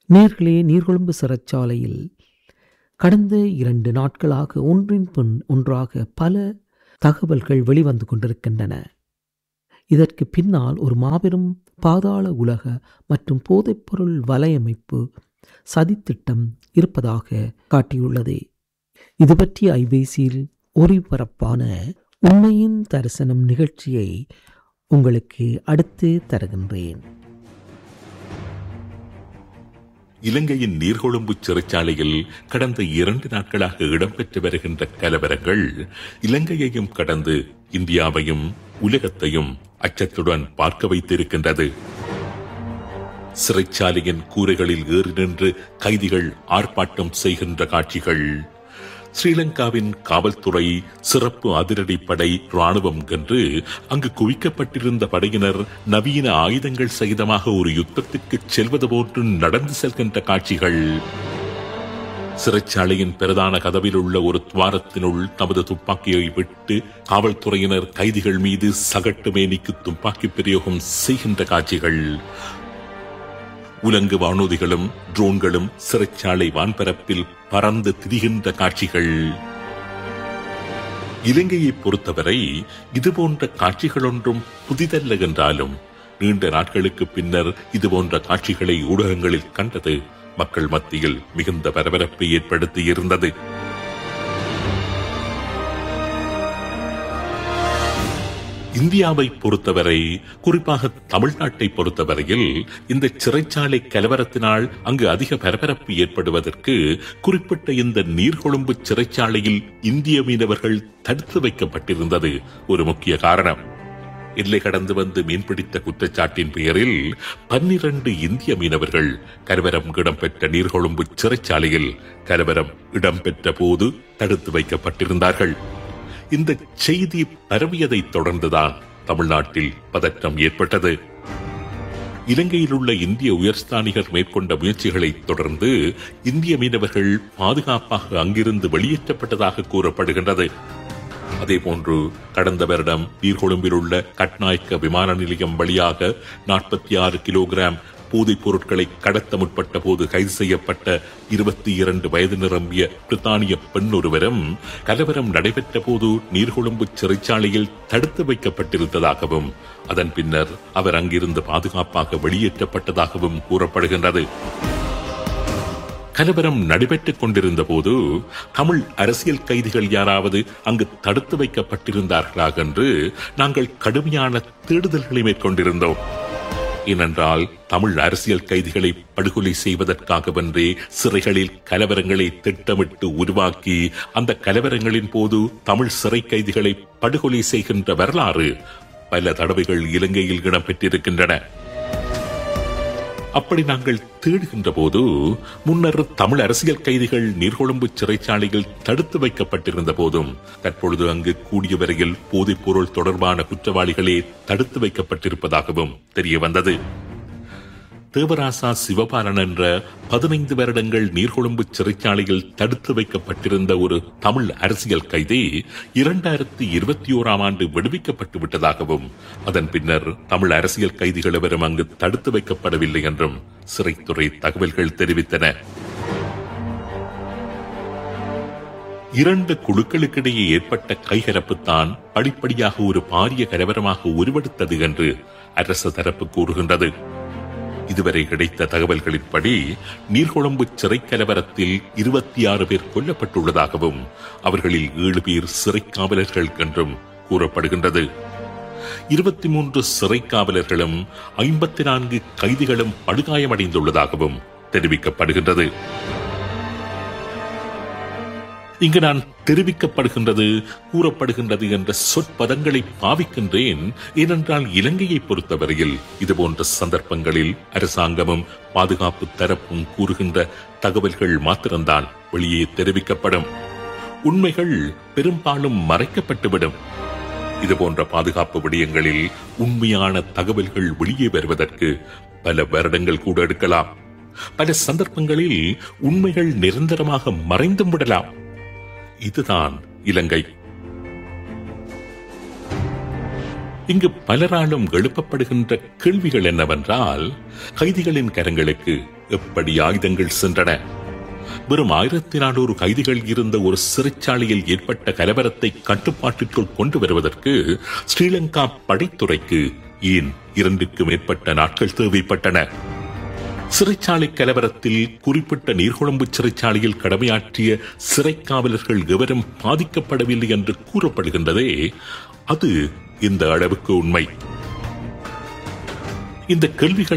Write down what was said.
நேர்களே நீர்கொழும்பு சிறைச்சாலையில் கடந்த இரண்டு நாட்களாக ஒன்றின் பின் ஒன்றாக பல தகவல்கள் வெளிவந்து கொண்டிருக்கின்றன இதற்கு பின்னால் ஒரு மாபெரும் பாதாள உலக மற்றும் போதைப்பொருள் வலையமைப்பு சதித்திட்டம் இருப்பதாக காட்டியுள்ளது இது பற்றி ஐபிசியில் ஒளிபரப்பான உண்மையின் தரிசனம் நிகழ்ச்சியை உங்களுக்கு அடுத்து தருகின்றேன் இலங்கையின் நீர்கொழும்பு சிறைச்சாலையில் கடந்த இரண்டு நாட்களாக இடம்பெற்று வருகின்ற கலவரங்கள் இலங்கையையும் கடந்து இந்தியாவையும் உலகத்தையும் அச்சத்துடன் பார்க்க வைத்திருக்கின்றது சிறைச்சாலையின் கூரைகளில் ஏறி நின்று கைதிகள் ஆர்ப்பாட்டம் செய்கின்ற காட்சிகள் ஸ்ரீலங்காவின் காவல்துறை சிறப்பு அதிரடிப்படை ராணுவம் என்று அங்கு குவிக்கப்பட்டிருந்த படையினர் நவீன ஆயுதங்கள் சகிதமாக ஒரு யுத்தத்திற்கு செல்வது போன்று நடந்து செல்கின்ற காட்சிகள் சிறைச்சாலையின் பிரதான கதவில் உள்ள ஒரு துவாரத்தினுள் தமது துப்பாக்கியை விட்டு காவல்துறையினர் கைதிகள் மீது சகட்டு மேனிக்கு துப்பாக்கி பிரயோகம் செய்கின்ற காட்சிகள் உலங்கு வானூதிகளும் ட்ரோன்களும் சிறைச்சாலை வான்பரப்பில் பறந்து திரிகின்ற காட்சிகள் இலங்கையை பொறுத்தவரை இதுபோன்ற காட்சிகள் ஒன்றும் புதிதல்ல என்றாலும் நீண்ட நாட்களுக்கு பின்னர் இதுபோன்ற காட்சிகளை ஊடகங்களில் கண்டது மக்கள் மத்தியில் மிகுந்த பரபரப்பை ஏற்படுத்தி இருந்தது இந்தியாவை பொறுத்தவரை குறிப்பாக தமிழ்நாட்டை பொறுத்தவரையில் இந்த சிறைச்சாலை கலவரத்தினால் அங்கு அதிக பரபரப்பு ஏற்படுவதற்கு குறிப்பிட்ட இந்த நீர்கொழும்பு சிறைச்சாலையில் இந்திய மீனவர்கள் தடுத்து வைக்கப்பட்டிருந்தது ஒரு முக்கிய காரணம் எல்லை கடந்து வந்து மீன்பிடித்த குற்றச்சாட்டின் பெயரில் பன்னிரண்டு இந்திய மீனவர்கள் கலவரம் இடம்பெற்ற நீர்கொழும்பு சிறைச்சாலையில் கலவரம் இடம்பெற்ற போது தடுத்து வைக்கப்பட்டிருந்தார்கள் இந்த செய்தி பரவியதைத் தொடர்ந்துதான் தமிழ்நாட்டில் பதற்றம் ஏற்பட்டது இலங்கையில் உள்ள இந்திய உயர்ஸ்தானிகர் மேற்கொண்ட முயற்சிகளை தொடர்ந்து இந்திய மீனவர்கள் பாதுகாப்பாக அங்கிருந்து வெளியேற்றப்பட்டதாக கூறப்படுகின்றது அதேபோன்று கடந்த வருடம் நீர்கொழும்பில் உள்ள கட்நாயக்க விமான நிலையம் வழியாக நாற்பத்தி ஆறு கிலோகிராம் போதைப் பொருட்களை கடத்த முற்பட்ட போது கைது செய்யப்பட்ட இருபத்தி இரண்டு வயது நிரம்பிய பிரித்தானிய பெண் ஒருவரும் கலவரம் நடைபெற்ற போது நீர்கொழும்பு சிறைச்சாலையில் தடுத்து வைக்கப்பட்டிருந்ததாகவும் அதன் பின்னர் அவர் அங்கிருந்து பாதுகாப்பாக வெளியேற்றப்பட்டதாகவும் கூறப்படுகின்றது கலவரம் நடைபெற்றுக் கொண்டிருந்த போது தமிழ் அரசியல் கைதிகள் யாராவது அங்கு தடுத்து வைக்கப்பட்டிருந்தார்களா என்று நாங்கள் கடுமையான தேடுதல்களை மேற்கொண்டிருந்தோம் ஏனென்றால் தமிழ் அரசியல் கைதிகளை படுகொலை செய்வதற்காகவென்றே சிறைகளில் கலவரங்களை திட்டமிட்டு உருவாக்கி அந்த கலவரங்களின் போது தமிழ் சிறை கைதிகளை படுகொலை செய்கின்ற வரலாறு பல தடவைகள் இலங்கையில் இடம்பெற்றிருக்கின்றன அப்படி நாங்கள் தேடுகின்ற போது முன்னர் தமிழ் அரசியல் கைதிகள் நீர்கொழும்பு சிறைச்சாலையில் தடுத்து வைக்கப்பட்டிருந்த போதும் தற்பொழுது அங்கு கூடிய வரையில் போதைப் பொருள் தொடர்பான குற்றவாளிகளே தடுத்து வைக்கப்பட்டிருப்பதாகவும் தெரிய வந்தது தேவராசா சிவபாலன் என்ற பதினைந்து வருடங்கள் நீர்கொழும்பு சிறைச்சாலையில் தடுத்து வைக்கப்பட்டிருந்த ஒரு தமிழ் அரசியல் கைதி இரண்டாயிரத்தி இருபத்தி ஓராம் ஆண்டு விடுவிக்கப்பட்டு விட்டதாகவும் அதன் பின்னர் தமிழ் அரசியல் கைதிகள் எவரும் அங்கு தடுத்து வைக்கப்படவில்லை என்றும் சிறைத்துறை தகவல்கள் தெரிவித்தன இரண்டு குழுக்களுக்கிடையே ஏற்பட்ட கைகலப்புத்தான் படிப்படியாக ஒரு பாரிய கலவரமாக உருவெடுத்தது என்று அரசு தரப்பு கூறுகின்றது இதுவரை கிடைத்த தகவல்களின்படி நீர்கொழும்பு சிறை கலவரத்தில் இருபத்தி ஆறு பேர் கொல்லப்பட்டுள்ளதாகவும் அவர்களில் ஏழு பேர் சிறை காவலர்கள் என்றும் கூறப்படுகின்றது இருபத்தி மூன்று சிறை காவலர்களும் ஐம்பத்தி நான்கு கைதிகளும் படுகாயமடைந்துள்ளதாகவும் தெரிவிக்கப்படுகின்றது இங்கு நான் தெரிவிக்கப்படுகின்றது கூறப்படுகின்றது என்ற சொற்பதங்களை பாவிக்கின்றேன் ஏனென்றால் இலங்கையை பொறுத்தவரையில் இதுபோன்ற சந்தர்ப்பங்களில் அரசாங்கமும் பாதுகாப்பு தரப்பும் கூறுகின்ற தகவல்கள் மாத்திரம்தான் வெளியே தெரிவிக்கப்படும் உண்மைகள் பெரும்பாலும் மறைக்கப்பட்டுவிடும் இதுபோன்ற பாதுகாப்பு விடயங்களில் உண்மையான தகவல்கள் வெளியே வருவதற்கு பல வருடங்கள் கூட எடுக்கலாம் பல சந்தர்ப்பங்களில் உண்மைகள் நிரந்தரமாக மறைந்தும் விடலாம் இதுதான் இலங்கை இங்கு பலராலும் எழுப்பப்படுகின்ற கேள்விகள் என்னவென்றால் கைதிகளின் கரங்களுக்கு எப்படி ஆயுதங்கள் சென்றன வெறும் ஆயிரத்தி நானூறு கைதிகள் இருந்த ஒரு சிறைச்சாலையில் ஏற்பட்ட கலவரத்தை கட்டுப்பாட்டிற்குள் கொண்டு வருவதற்கு ஸ்ரீலங்கா படைத்துறைக்கு ஏன் இரண்டுக்கு மேற்பட்ட நாட்கள் தேவைப்பட்டன சிறைச்சாலை கலவரத்தில் குறிப்பிட்ட நீர்கொழும்பு சிறைச்சாலையில் கடமையாற்றிய சிறை காவலர்கள் எவரும் பாதிக்கப்படவில்லை என்று கூறப்படுகின்றதே அது இந்த அளவுக்கு உண்மை இந்த கேள்விகள்